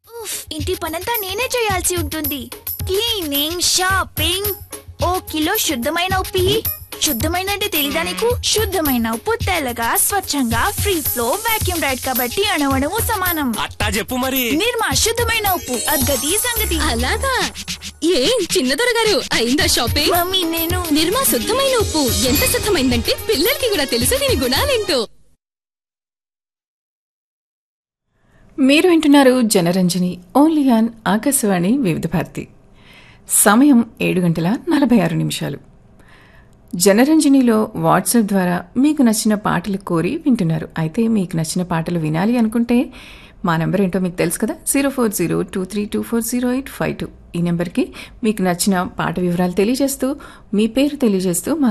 ఉఫ్, ఇంటి పనంతా నేనే చేయాల్సి ఉంటుంది క్లీనింగ్ షాపింగ్ ఓ కిలో శుద్ధమైన ఉప్పి శుద్ధమైన అంటే తెలీదా నీకు శుద్ధమైన ఉప్పు తెల్లగా స్వచ్ఛంగా ఫ్రీ ఫ్లో వాక్యూమ్ రైడ్ కాబట్టి అణవణము సమానం అట్టా చెప్పు మరి నిర్మా శుద్ధమైన ఉప్పు అద్గతి సంగతి అలాగా ఏం చిన్నదొర గారు అయిందా షాపింగ్ మమ్మీ నేను నిర్మా శుద్ధమైన ఉప్పు ఎంత శుద్ధమైందంటే పిల్లలకి కూడా తెలుసు దీని గుణాలేంటో మీరు వింటున్నారు జనరంజని ఓన్లీ ఆన్ ఆకాశవాణి వివిధ భారతి సమయం ఏడు గంటల నలభై ఆరు నిమిషాలు జనరంజనిలో వాట్సాప్ ద్వారా మీకు నచ్చిన పాటలు కోరి వింటున్నారు అయితే మీకు నచ్చిన పాటలు వినాలి అనుకుంటే మా నెంబర్ ఏంటో మీకు తెలుసు కదా zero four zero two three two four zero eight five two ఈ నెంబర్కి మీకు నచ్చిన పాట వివరాలు తెలియజేస్తూ మీ పేరు తెలియజేస్తూ మాకు